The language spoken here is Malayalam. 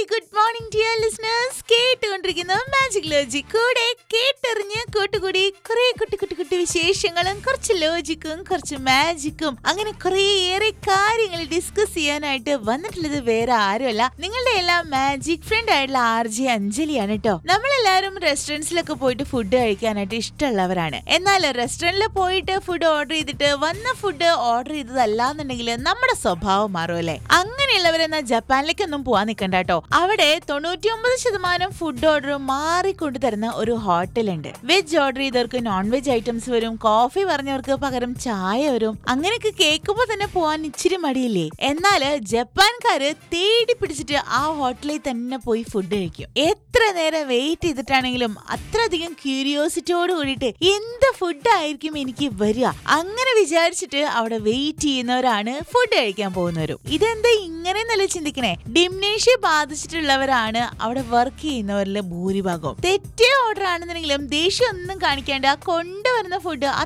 very good morning dear listeners കേട്ടുകൊണ്ടിരിക്കുന്ന മാജിക് ലോജിക് കൂടെ കേട്ടറിഞ്ഞ് കൂട്ടുകൂടി കുറെ കുട്ടി കുട്ടി കുട്ടി വിശേഷങ്ങളും കുറച്ച് ലോജിക്കും കുറച്ച് മാജിക്കും അങ്ങനെ കുറേയേറെ കാര്യങ്ങൾ ഡിസ്കസ് ചെയ്യാനായിട്ട് വന്നിട്ടുള്ളത് വേറെ ആരുമല്ല നിങ്ങളുടെ എല്ലാം മാജിക് ഫ്രണ്ട് ആയിട്ടുള്ള ആർ ജെ അഞ്ജലിയാണ് കേട്ടോ നമ്മളെല്ലാവരും റെസ്റ്റോറൻറ്റ്സിലൊക്കെ പോയിട്ട് ഫുഡ് കഴിക്കാനായിട്ട് ഇഷ്ടമുള്ളവരാണ് എന്നാൽ റെസ്റ്റോറൻറ്റിൽ പോയിട്ട് ഫുഡ് ഓർഡർ ചെയ്തിട്ട് വന്ന ഫുഡ് ഓർഡർ ചെയ്തതല്ലാന്നുണ്ടെങ്കിൽ നമ്മുടെ സ്വഭാവം മാറുമല്ലേ അങ്ങനെയുള്ളവരെന്നാ ജപ്പാനിലേക്കൊന്നും പോവാൻ നിൽക്കണ്ട കേട്ടോ അവിടെ തൊണ്ണൂറ്റി ഒമ്പത് ശതമാനം ഫുഡ് ഓർഡർ മാറിക്കൊണ്ടു തരുന്ന ഒരു ഹോട്ടലുണ്ട് വെജ് ഓർഡർ ചെയ്തവർക്ക് നോൺ വെജ് ഐറ്റംസ് വരും കോഫി പറഞ്ഞവർക്ക് പകരം ചായ വരും അങ്ങനെയൊക്കെ കേൾക്കുമ്പോ തന്നെ പോവാൻ ഇച്ചിരി മടിയില്ലേ എന്നാല് ജപ്പാൻകാര് തേടി പിടിച്ചിട്ട് ആ ഹോട്ടലിൽ തന്നെ പോയി ഫുഡ് കഴിക്കും എത്ര നേരം വെയിറ്റ് ചെയ്തിട്ടാണെങ്കിലും അത്രയധികം ക്യൂരിയോസിറ്റിയോട് കൂടിയിട്ട് എന്ത് ഫുഡ് ആയിരിക്കും എനിക്ക് വരിക അങ്ങനെ വിചാരിച്ചിട്ട് അവിടെ വെയിറ്റ് ചെയ്യുന്നവരാണ് ഫുഡ് കഴിക്കാൻ പോകുന്നവരും ഇതെന്താ ഇങ്ങനെ നല്ല ചിന്തിക്കണേ ഡിംനേഷ്യ ബാധിച്ചിട്ടുള്ളവരാണ് അവിടെ വർക്ക് ചെയ്യുന്നവരിൽ ഭൂരിഭാഗവും തെറ്റിയ ഓർഡർ ആണെന്നുണ്ടെങ്കിലും ദേഷ്യം ഒന്നും കാണിക്കാണ്ട് ആ കൊണ്ടുവരുന്ന ഫുഡ്